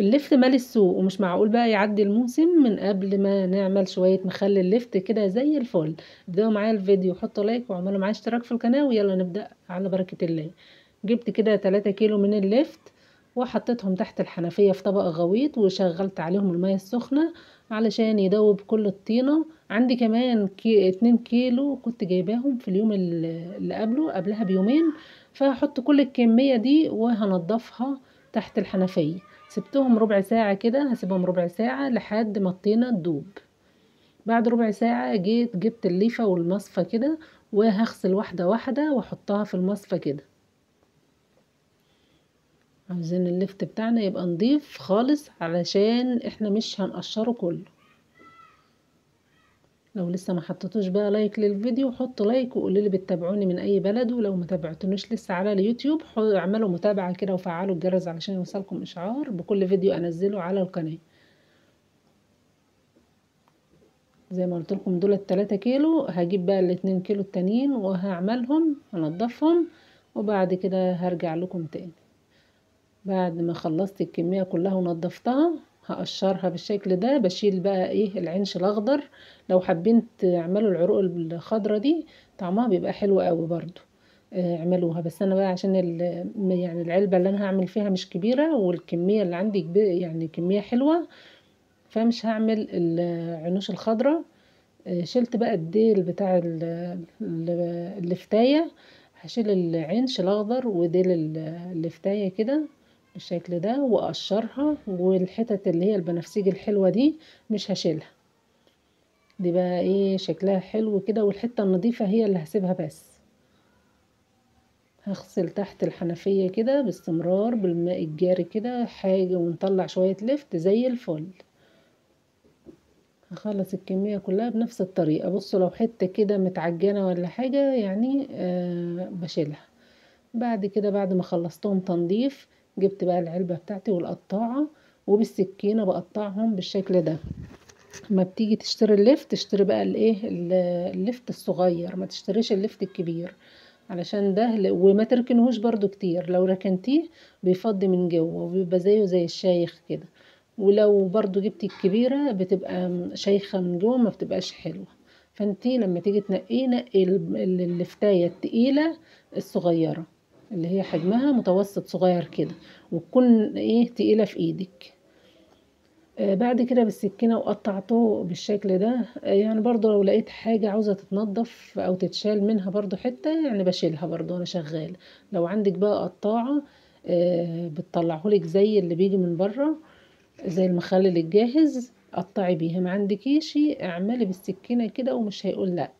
اللفت مال السوق ومش معقول بقى يعدي الموسم من قبل ما نعمل شوية مخلل لفت كده زي الفل ابدأوا معايا الفيديو حطوا لايك واعملوا معايا اشتراك في القناة ويلا نبدأ على بركة الله جبت كده 3 كيلو من اللفت وحطيتهم تحت الحنفية في طبق غويط وشغلت عليهم المية السخنة علشان يدوب كل الطينة عندي كمان كي اتنين كيلو كنت جايباهم في اليوم اللي قبله قبلها بيومين فهحط كل الكمية دي وهنضفها تحت الحنفية سبتهم ربع ساعة كده هسيبهم ربع ساعة لحد ما الطينة تدوب بعد ربع ساعة جيت جبت الليفة والمصفى كده وهغسل واحدة واحدة واحطها في المصفى كده عاوزين اللفت بتاعنا يبقى نضيف خالص علشان احنا مش هنقشره كله لو لسه ما حطيتوش بقى لايك للفيديو حطوا لايك وقولوا لي بتتابعوني من اي بلد ولو ما تابعتونيش لسه على اليوتيوب اعملوا متابعه كده وفعلوا الجرس علشان يوصلكم اشعار بكل فيديو انزله على القناه زي ما قلت لكم دول التلاتة كيلو هجيب بقى الاتنين كيلو التانيين وهعملهم هنضفهم وبعد كده هرجع لكم تاني بعد ما خلصت الكمية كلها ونضفتها هقشرها بالشكل ده بشيل بقى ايه العنش الاخضر لو حابين تعملوا العروق الخضرة دي طعمها بيبقى حلو قوي برضو اعملوها بس انا بقى عشان يعني العلبة اللي انا هعمل فيها مش كبيرة والكمية اللي عندي يعني كمية حلوة فمش هعمل العنوش الخضرة شلت بقى الديل بتاع اللفتاية هشيل العنش الاخضر وديل اللفتاية كده بالشكل ده واقشرها والحتت اللي هي البنفسجي الحلوه دي مش هشيلها دي بقى ايه شكلها حلو كده والحته النظيفه هي اللي هسيبها بس هغسل تحت الحنفيه كده باستمرار بالماء الجاري كده حاجه ونطلع شويه لفت زي الفل هخلص الكميه كلها بنفس الطريقه بصوا لو حته كده متعجنه ولا حاجه يعني آه بشيلها بعد كده بعد ما خلصتهم تنظيف جبت بقى العلبة بتاعتي والقطاعة وبالسكينة بقطعهم بالشكل ده لما بتيجي تشتري اللفت تشتري بقى الايه اللفت الصغير ما تشتريش اللفت الكبير علشان ده وما تركنهوش برضو كتير لو ركنتيه بيفضي من جوه وبيبقى زيه زي الشايخ كده ولو برضو جبتي الكبيرة بتبقى شايخة من جوه ما بتبقاش حلوة فانتي لما تيجي تنقيه نقي اللفتاية التقيلة الصغيرة اللي هي حجمها متوسط صغير كده وتكون ايه تقيلة في ايدك آه بعد كده بالسكينة وقطعته بالشكل ده آه يعني برضو لو لقيت حاجة عاوزة تتنضف او تتشال منها برضو حتة يعني بشيلها برضو وانا شغالة لو عندك بقى قطاعة آه بتطلعهولك زي اللي بيجي من بره زي المخلل الجاهز قطعي بيها ما عندكيشي اعملي بالسكينة كده ومش هيقول لأ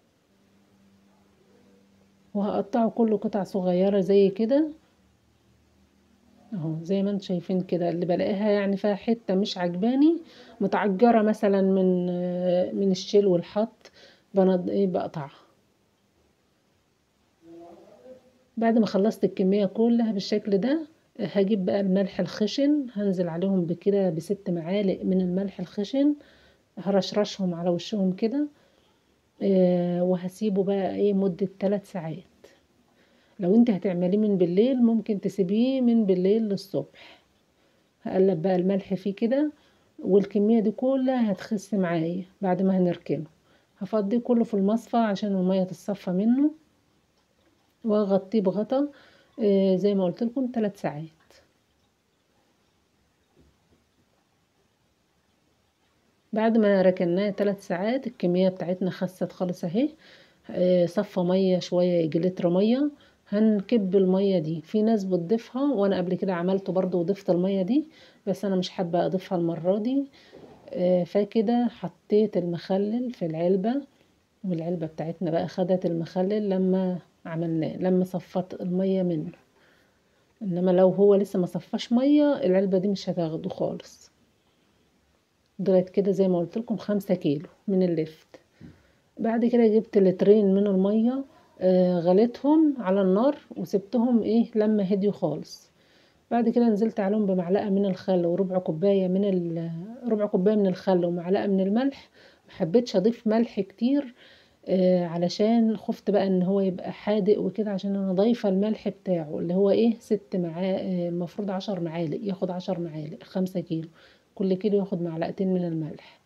وهقطعه كله قطع صغيرة زي كده اهو زي ما انتم شايفين كده اللي بلاقيها يعني فيها حتة مش عجباني متعجرة مثلا من من الشيل والحط بنض ايه بقطعها بعد ما خلصت الكمية كلها بالشكل ده هجيب بقى الملح الخشن هنزل عليهم بكده بست معالق من الملح الخشن هرشرشهم على وشهم كده آه وهسيبه بقى ايه مدة ثلاث ساعات لو انت هتعمليه من بالليل ممكن تسيبيه من بالليل للصبح هقلب بقى الملح فيه كده والكمية دي كلها هتخس معايا بعد ما هنركنه هفضيه كله في المصفى عشان المية تتصفى منه واغطيه بغطا آه زي ما قلت لكم ثلاث ساعات بعد ما ركناه ثلاث ساعات الكمية بتاعتنا خست خالص اهي صفى مية شوية يجي لتر مية هنكب المية دي في ناس بتضيفها وانا قبل كده عملته برضو وضفت المية دي بس انا مش حابة اضيفها المرة دي فكده حطيت المخلل في العلبة والعلبة بتاعتنا بقى خدت المخلل لما عملناه لما صفت المية منه انما لو هو لسه ما صفاش مية العلبة دي مش هتاخده خالص دولت كده زي ما قلت لكم خمسة كيلو من اللفت بعد كده جبت لترين من المية آه غليتهم على النار وسبتهم ايه لما هديوا خالص بعد كده نزلت عليهم بمعلقة من الخل وربع كوباية من ربع كوباية من الخل ومعلقة من الملح محبتش اضيف ملح كتير آه علشان خفت بقى ان هو يبقى حادق وكده عشان انا ضايفة الملح بتاعه اللي هو ايه ست معالق المفروض عشر معالق ياخد عشر معالق خمسة كيلو كل كيلو ياخد معلقتين من الملح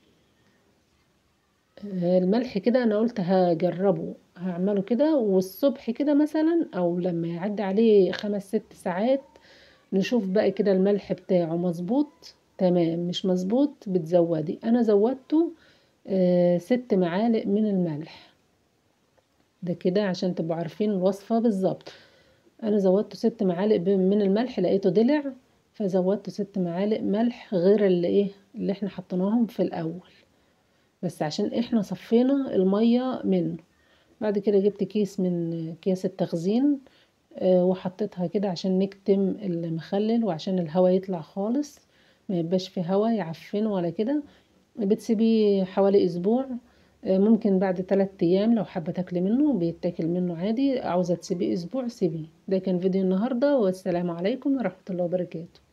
آه الملح كده انا قلت هجربه هعمله كده والصبح كده مثلا او لما يعدي عليه خمس ست ساعات نشوف بقى كده الملح بتاعه مظبوط تمام مش مظبوط بتزودي انا زودته آه ست معالق من الملح ده كده عشان تبقوا عارفين الوصفة بالظبط انا زودته ست معالق من الملح لقيته دلع فزودت ست معالق ملح غير اللي ايه اللي احنا حطيناهم في الاول بس عشان احنا صفينا المية منه بعد كده جبت كيس من اكياس التخزين آه وحطيتها كده عشان نكتم المخلل وعشان الهواء يطلع خالص ما يبقاش في هواء يعفنه ولا كده بتسيبيه حوالي اسبوع آه ممكن بعد تلات ايام لو حابه تاكلي منه بيتاكل منه عادي عاوزه تسيبيه اسبوع سيبيه ده كان فيديو النهارده والسلام عليكم ورحمه الله وبركاته